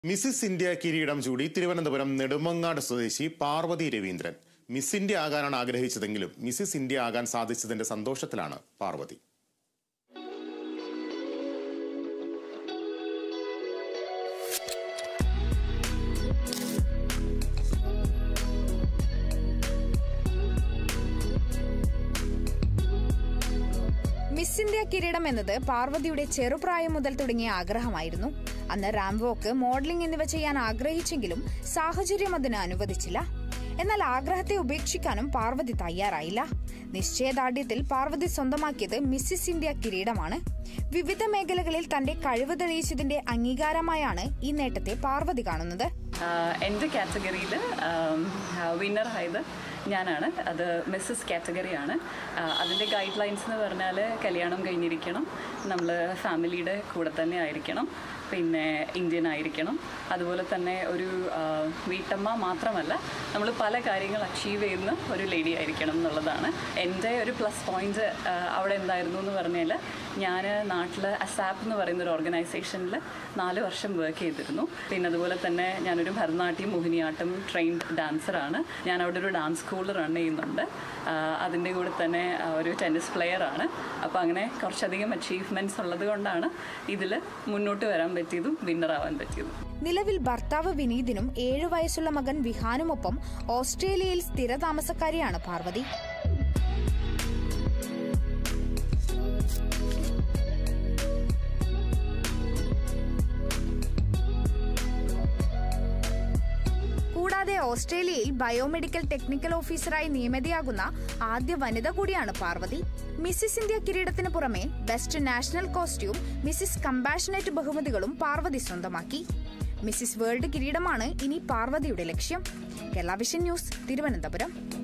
Mrs India കിരീടം ചൂടി തിരുവനന്തപുരം നെടുമങ്ങാട് സ്വദേശി പാർവതി രവീന്ദ്രൻ മിസ് ഇന്ത്യ ആകാനാണ് ആഗ്രഹിച്ചതെങ്കിലും മിസിസ് ഇന്ത്യ ആകാൻ സാധിച്ചതിന്റെ സന്തോഷത്തിലാണ് പാർവതി മിസ് ഇന്ത്യ കിരീടം എന്നത് പാർവതിയുടെ ചെറുപ്രായം മുതൽ തുടങ്ങിയ ആഗ്രഹമായിരുന്നു അന്ന് റാംവോക്ക് മോഡലിംഗ് എന്നിവ ചെയ്യാൻ ആഗ്രഹിച്ചെങ്കിലും സാഹചര്യം അതിന് അനുവദിച്ചില്ല എന്നാൽ ആഗ്രഹത്തെ ഉപേക്ഷിക്കാനും പാർവതി തയ്യാറായില്ല നിശ്ചയദാർഢ്യത്തിൽ പാർവതി സ്വന്തമാക്കിയത് മിസ്സിസ് ഇന്ത്യ കിരീടമാണ് വിവിധ മേഖലകളിൽ തന്റെ കഴിവ് തെളിയിച്ചതിന്റെ അംഗീകാരമായാണ് ഈ നേട്ടത്തെ പാർവതി കാണുന്നത് ആഹ് എൻ്റെ കാറ്റഗറിയിൽ വിന്നർ ആയത് ഞാനാണ് അത് മിസ്സസ് കാറ്റഗറിയാണ് ആഹ് അതിൻ്റെ ഗൈഡ് ലൈൻസ് എന്ന് പറഞ്ഞാൽ കല്യാണം കഴിഞ്ഞിരിക്കണം നമ്മൾ ഫാമിലിയുടെ കൂടെ തന്നെ ആയിരിക്കണം പിന്നെ ഇന്ത്യൻ ആയിരിക്കണം അതുപോലെ തന്നെ ഒരു ആഹ് വീട്ടമ്മ മാത്രമല്ല നമ്മൾ പല കാര്യങ്ങൾ അച്ചീവ് ചെയ്യുന്ന ഒരു ലേഡി ആയിരിക്കണം എന്നുള്ളതാണ് എൻ്റെ ഒരു പ്ലസ് പോയിന്റ് അവിടെ എന്തായിരുന്നു എന്ന് പറഞ്ഞാൽ ഞാൻ നാട്ടിൽ അസാപ്പ് എന്ന് പറയുന്ന ഒരു ഓർഗനൈസേഷനിൽ നാല് വർഷം വർക്ക് ചെയ്തിരുന്നു പിന്നെ അതുപോലെ തന്നെ ഞാനൊരു ഭരതനാട്യം മോഹിനിയാട്ടം ട്രെയിൻഡ് ഡാൻസറാണ് ഞാൻ അവിടെ ഒരു ഡാൻസ് സ്കൂൾ റൺ ചെയ്യുന്നുണ്ട് ആഹ് അതിൻ്റെ കൂടെ തന്നെ ആഹ് ഒരു ടെന്നീസ് പ്ലെയർ ആണ് അപ്പോൾ അങ്ങനെ കുറച്ചധികം അച്ചീവ്മെൻറ്റ്സ് ഉള്ളത് കൊണ്ടാണ് ഇതിൽ മുന്നോട്ട് വരാൻ പറ്റിയതും വിന്നർ ആവാൻ പറ്റിയതും നിലവിൽ ഭർത്താവ് വിനീതിനും ഏഴു വയസ്സുള്ള മകൻ വിഹാനുമൊപ്പം ഓസ്ട്രേലിയയിൽ സ്ഥിരതാമസക്കാരിയാണ് പാർവതി കൂടാതെ ഓസ്ട്രേലിയയിൽ ബയോമെഡിക്കൽ ടെക്നിക്കൽ ഓഫീസറായി നിയമിതയാകുന്ന ആദ്യ വനിത കൂടിയാണ് പാർവതി മിസ്സിസ് ഇന്ത്യ കിരീടത്തിന് പുറമെ best national costume Mrs compassionate ബഹുമതികളും പാർവതി സ്വന്തമാക്കി മിസ്സിസ് വേൾഡ് കിരീടമാണ് ഇനി പാർവതിയുടെ ലക്ഷ്യം കേരള വിഷൻ ന്യൂസ് തിരുവനന്തപുരം